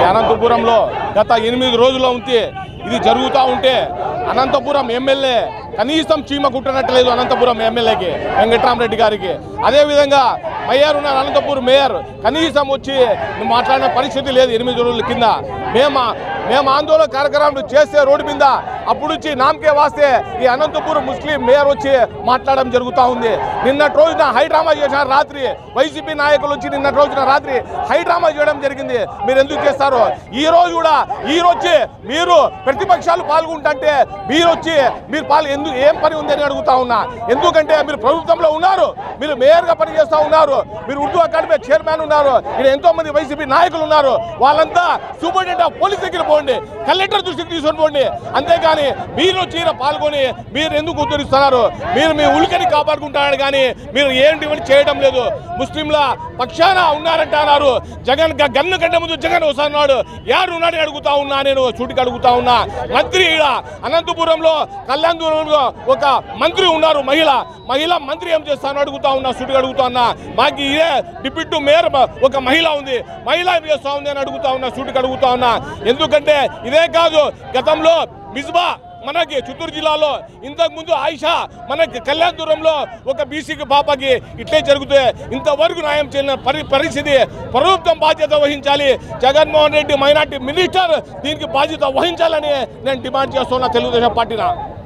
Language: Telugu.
అనంతపురంలో గత ఎనిమిది రోజుల ఉంటే ఇది జరుగుతూ ఉంటే అనంతపురం ఎమ్మెల్యే కనీసం చీమ కుట్టనట్లేదు అనంతపురం ఎమ్మెల్యేకి వెంకట్రామరెడ్డి గారికి అదేవిధంగా మేయర్ ఉన్నారు అనంతపురం మేయర్ కనీసం వచ్చి మాట్లాడిన పరిస్థితి లేదు ఎనిమిది రోజుల కింద మేము మేము ఆందోళన కార్యక్రమాలు చేస్తే రోడ్డు మీద అప్పుడు వచ్చి నామకే వాస్తే ఈ అనంతపురం ముస్లిం మేయర్ వచ్చి మాట్లాడడం జరుగుతూ ఉంది నిన్నటి రోజున హైడ్రామా చేశారు రాత్రి వైసీపీ నాయకులు వచ్చి నిన్నటి రోజున రాత్రి హైడ్రామా చేయడం జరిగింది మీరు ఎందుకు చేస్తారు ఈ రోజు కూడా ఈ రోజు వచ్చి మీరు ప్రతిపక్షాలు పాల్గొంటుంటే మీరు వచ్చి మీరు పాలు ఎందుకు ఏం పని ఉందని అడుగుతా ఉన్నా ఎందుకంటే మీరు ప్రభుత్వంలో ఉన్నారు మీరు మేయర్గా పనిచేస్తూ ఉన్నారు మీరు ఉర్దూ అకాడమీ చైర్మన్ ఉన్నారు ఇక్కడ ఎంతో మంది వైసీపీ నాయకులు ఉన్నారు వాళ్ళంతా సూపరింటెండెంట్ ఆఫ్ పోలీస్ దగ్గర పోండి కలెక్టర్ దృష్టికి తీసుకొని పోండి అంతేగాని మీరు వచ్చి ఈడ పాల్గొని మీరు ఎందుకు ఉద్ధరిస్తున్నారు మీరు మీ ఉలికని కాపాడుకుంటున్నారు కానీ మీరు ఏంటి ఇవన్నీ చేయడం లేదు ముస్లింల పక్షాన ఉన్నారంటున్నారు జగన్ గ- గన్ను కంటే ముందు జగన్ వస్తున్నాడు యారు ఉన్నాడని అడుగుతా ఉన్నా నేను చూటికి అడుగుతా ఉన్నా మంత్రి ఈడ అనంతపురంలో కళ్యాణపురంలో ఒక మంత్రి ఉన్నారు మహిళ మహిళ మంత్రి ఏం చేస్తాను అడుగుతా ఉన్నా సుడిగా అడుగుతా ఉన్నా మాకు ఇదే డిప్యూటీ మేయర్ మ- ఒక మహిళ ఉంది మహిళ ఏం చేస్తా ఉంది అని అడుగుతా ఉన్నా సుడికి అడుగుతా ఉన్నా ఎందుకంటే ఇదే కాదు గతంలో మిస్బా మనకి చిత్తూరు జిల్లాలో ఇంతకు ముందు ఆయిషా మనకి కళ్యాణపురంలో ఒక బీసీకి పాపకి ఇట్లే జరుగుతుంది ఇంతవరకు న్యాయం చేయని పరి పరిస్థితి ప్రభుత్వం బాధ్యత వహించాలి జగన్మోహన్ రెడ్డి మైనార్టీ మినిస్టర్ దీనికి బాధ్యత వహించాలని నేను డిమాండ్ చేస్తున్నా తెలుగుదేశం పార్టీన